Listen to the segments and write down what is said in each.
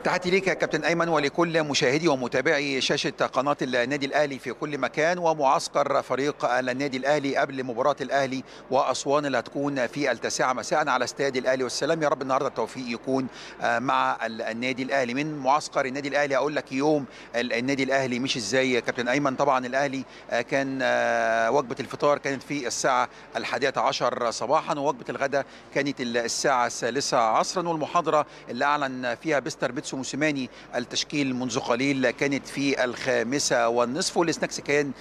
تحياتي ليك يا كابتن ايمن ولكل مشاهدي ومتابعي شاشه قناه النادي الاهلي في كل مكان ومعسكر فريق النادي الاهلي قبل مباراه الاهلي واسوان اللي هتكون في التاسعه مساء على استاد الاهلي والسلام يا رب النهارده التوفيق يكون مع النادي الاهلي من معسكر النادي الاهلي اقول لك يوم النادي الاهلي مش ازاي يا كابتن ايمن طبعا الاهلي كان وجبه الفطار كانت في الساعه الحادية عشر صباحا ووجبه الغداء كانت الساعه الثالثه عصرا والمحاضره اللي اعلن فيها بيستر بيتسو موسيماني التشكيل منذ قليل كانت في الخامسة والنصف والسناكس كان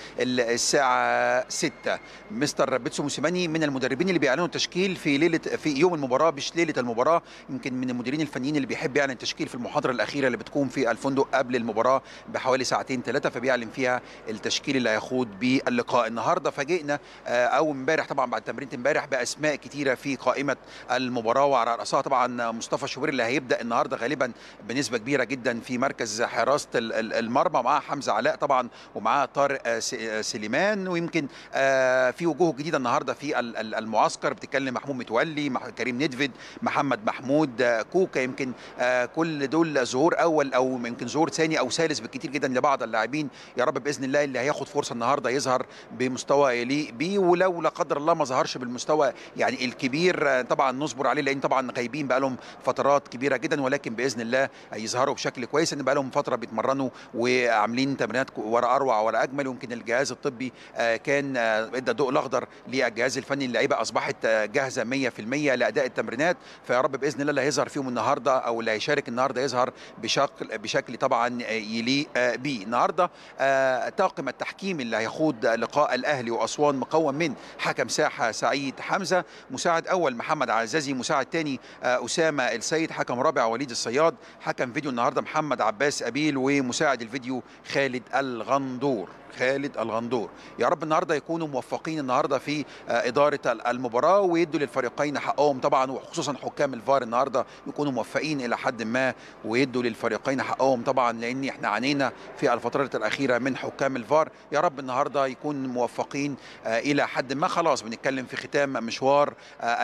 الساعة 6 مستر بيتسو موسيماني من المدربين اللي بيعلنوا التشكيل في ليلة في يوم المباراة مش ليلة المباراة يمكن من المديرين الفنيين اللي بيحب يعلن التشكيل في المحاضرة الأخيرة اللي بتكون في الفندق قبل المباراة بحوالي ساعتين ثلاثة فبيعلن فيها التشكيل اللي هيخوض بيه اللقاء النهارده فاجئنا أو امبارح طبعا بعد تمرينة امبارح بأسماء كتيرة في قائمة المباراة وعلى رأسها طبعا مصطفى شوبير اللي هيبدأ النهارده غالبا بنسبه كبيره جدا في مركز حراسه المرمى معاه حمزه علاء طبعا ومعاه طارق سليمان ويمكن في وجوه جديده النهارده في المعسكر بتتكلم محمود متولي كريم ندفد محمد محمود كوكا يمكن كل دول ظهور اول او يمكن ظهور ثاني او ثالث بالكثير جدا لبعض اللاعبين يا رب باذن الله اللي هياخد فرصه النهارده يظهر بمستوى يليق بيه ولو لا قدر الله ما ظهرش بالمستوى يعني الكبير طبعا نصبر عليه لان طبعا غايبين بقى لهم فترات كبيره جدا ولكن باذن الله يظهروا بشكل كويس ان بقى لهم فتره بيتمرنوا وعاملين تمرينات ورا اروع ورا اجمل ويمكن الجهاز الطبي كان ادى الضوء الاخضر للجهاز الفني اللعيبه اصبحت جاهزه 100% لاداء التمرينات فيا رب باذن الله اللي هيظهر فيهم النهارده او اللي هيشارك النهارده يظهر بشكل بشكل طبعا يليق بيه النهارده طاقم التحكيم اللي هيخوض لقاء الاهلي واسوان مكون من حكم ساحه سعيد حمزه مساعد اول محمد عزازي مساعد ثاني اسامه السيد حكم رابع وليد الصياد حكم فيديو النهارده محمد عباس ابيل ومساعد الفيديو خالد الغندور خالد الغندور يا رب النهارده يكونوا موفقين النهارده في اداره المباراه ويدوا للفريقين حقهم طبعا وخصوصا حكام الفار النهارده يكونوا موفقين الى حد ما ويدوا للفريقين حقهم طبعا لان احنا عانينا في الفترات الاخيره من حكام الفار يا رب النهارده يكون موفقين الى حد ما خلاص بنتكلم في ختام مشوار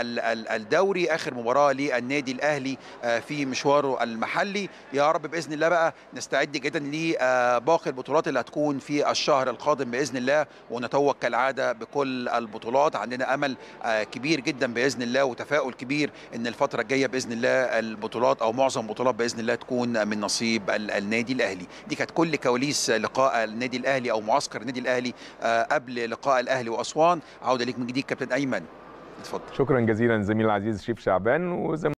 الدوري اخر مباراه للنادي الاهلي في مشواره المحلي يا رب باذن الله بقى نستعد جدا لباقي البطولات اللي هتكون في الشهر الشهر القادم باذن الله ونتوج كالعاده بكل البطولات عندنا امل كبير جدا باذن الله وتفاؤل كبير ان الفتره الجايه باذن الله البطولات او معظم البطولات باذن الله تكون من نصيب النادي الاهلي دي كانت كل كواليس لقاء النادي الاهلي او معسكر النادي الاهلي قبل لقاء الاهلي واسوان عوده ليك من جديد كابتن ايمن اتفضل شكرا جزيلا زميل العزيز شريف شعبان وزي